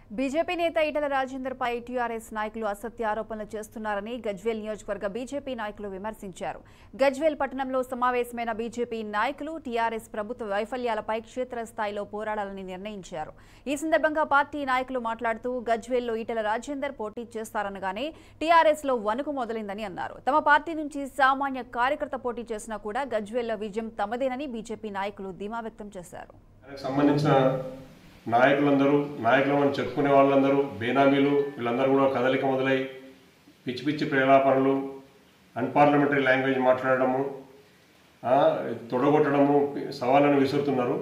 BJP నేత ఈటల రాజేందర్ పై TRS నాయకులు అసత్య ఆరోపణలు చేస్తున్నారని గజ్వేల్ నియోజకవర్గ బీజేపీ నాయకులు విమర్శించారు గజ్వేల్ పట్టణంలో సమావేశమైన బీజేపీ నాయకులు టీఆర్ఎస్ ప్రభుత్వ వైఫల్యాలపై క్షేత్రస్థాయిలో పోరాడాలని నిర్ణయించారు ఈ సందర్భంగా పార్టీ నాయకులు మాట్లాడుతూ గజ్వేల్లో ఈటల రాజేందర్ పోటీ చేస్తారనగానే టీఆర్ఎస్ లో వణుకు మొదలైందని అన్నారు తమ పార్టీ నుంచి సామాన్య కార్యకర్త పోటీ చేసినా కూడా గజ్వేల్లో విజయం తమదేనని బీజేపీ నాయకులు ధీమా వ్యక్తం చేశారు దానికి సంబంధించిన నాయకులందరూ నాయకులు అని చెప్పుకునే వాళ్ళందరూ బేనామీలు వీళ్ళందరూ కూడా కదలిక మొదలై పిచ్చి పిచ్చి ప్రేలాపనలు అన్పార్లమెంటరీ లాంగ్వేజ్ మాట్లాడడము ఆ, తొడగొట్టడము సవాళ్ళను విసురుతున్నారు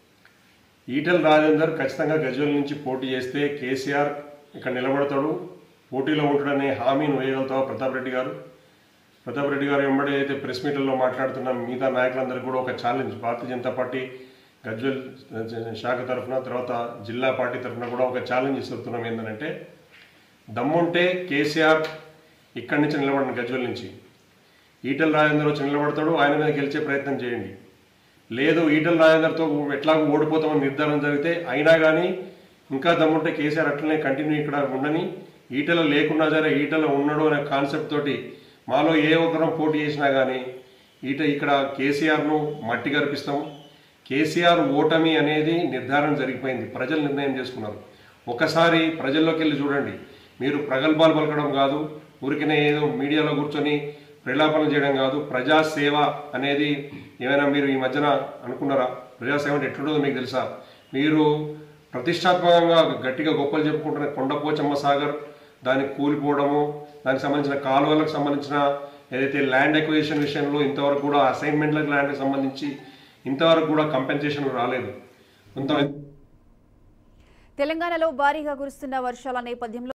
ఈటెల రాజేందర్ ఖచ్చితంగా గజ్వెల్ నుంచి పోటీ చేస్తే కేసీఆర్ ఇక్కడ నిలబడతాడు పోటీలో ఉంటాడనే హామీని వేయగలుగుతావా ప్రతాప్ రెడ్డి గారు ప్రతాప్ రెడ్డి గారు వెంబడి అయితే ప్రెస్ మీట్లలో మాట్లాడుతున్న మిగతా నాయకులందరికీ కూడా ఒక ఛాలెంజ్ భారతీయ జనతా పార్టీ గజ్వెల్ శాఖ తరఫున తర్వాత జిల్లా పార్టీ తరఫున కూడా ఒక ఛాలెంజ్ ఇస్తున్నాం ఏంటంటే దమ్ముంటే కేసీఆర్ ఇక్కడి నుంచి నిలబడండి గజ్వెల్ నుంచి ఈటెల రాజేందర్ వచ్చి నిలబడతాడు ఆయన మీద గెలిచే ప్రయత్నం చేయండి లేదు ఈటెల రాజేందర్తో ఎట్లాగో ఓడిపోతామని నిర్ధారణ జరిగితే అయినా కానీ ఇంకా దమ్ముంటే కేసీఆర్ అట్లనే కంటిన్యూ ఇక్కడ ఉండని ఈటెల లేకున్నా సరే ఈటెల ఉన్నాడు అనే కాన్సెప్ట్ తోటి మాలో ఏ ఒక్కరం పోటీ చేసినా కానీ ఈట ఇక్కడ కేసీఆర్ను మట్టి గర్పిస్తాం కేసీఆర్ ఓటమి అనేది నిర్ధారణ జరిగిపోయింది ప్రజలు నిర్ణయం చేసుకున్నారు ఒకసారి ప్రజల్లోకి వెళ్ళి చూడండి మీరు ప్రగల్భాలు పలకడం కాదు ఊరికనే ఏదో మీడియాలో కూర్చొని ప్రలాపనలు చేయడం కాదు ప్రజాసేవ అనేది ఏమైనా మీరు ఈ మధ్యన అనుకున్నారా ప్రజాసేవ అంటే ఎట్లుంటుందో మీకు తెలుసా మీరు ప్రతిష్టాత్మకంగా గట్టిగా గొప్పలు చెప్పుకుంటున్న కొండపోచమ్మ సాగర్ దానికి కూలిపోవడము దానికి సంబంధించిన కాలువలకు సంబంధించిన ఏదైతే ల్యాండ్ ఎక్విజిషన్ విషయంలో ఇంతవరకు కూడా అసైన్మెంట్లకు ల్యాండ్కి సంబంధించి ఇంతవరకు కూడా కంపెన్సేషన్ రాలేదు కొంత తెలంగాణలో భారీగా కురుస్తున్న వర్షాల నేపథ్యంలో